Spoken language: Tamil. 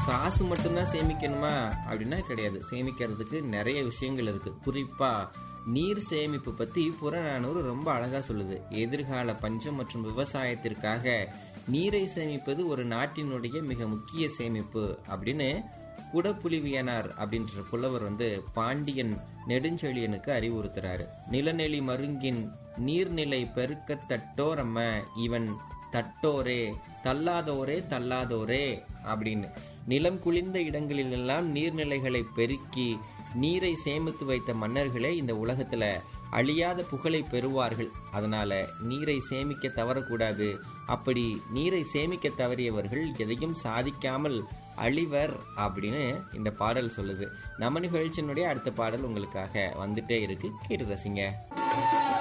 காசு மட்டும்தான் சேமிக்கணுமா அப்படின்னா கிடையாது சேமிக்கிறதுக்கு நிறைய விஷயங்கள் இருக்கு குறிப்பா நீர் சேமிப்பு பத்தி புறநானூறு ரொம்ப அழகா சொல்லுது எதிர்கால பஞ்சம் மற்றும் விவசாயத்திற்காக நீரை சேமிப்பது ஒரு நாட்டினுடைய மிக முக்கிய சேமிப்பு அப்படின்னு குடப்புலிவியனார் அப்படின்ற புலவர் வந்து பாண்டியன் நெடுஞ்செழியனுக்கு அறிவுறுத்துறாரு நிலநெளி மருங்கின் நீர்நிலை பெருக்கத்தட்டோரம்ம இவன் தட்டோரே தள்ளாதோரே தள்ளாதோரே அப்படின்னு நிலம் குளிர்ந்த இடங்களிலெல்லாம் நீர்நிலைகளை பெருக்கி நீரை சேமித்து வைத்த மன்னர்களே இந்த உலகத்துல அழியாத புகழை பெறுவார்கள் அதனால நீரை சேமிக்க தவறக்கூடாது அப்படி நீரை சேமிக்க தவறியவர்கள் எதையும் சாதிக்காமல் அழிவர் அப்படின்னு இந்த பாடல் சொல்லுது நம்ம நிகழ்ச்சியினுடைய அடுத்த பாடல் உங்களுக்காக வந்துட்டே இருக்கு கேட்டு ரசிங்க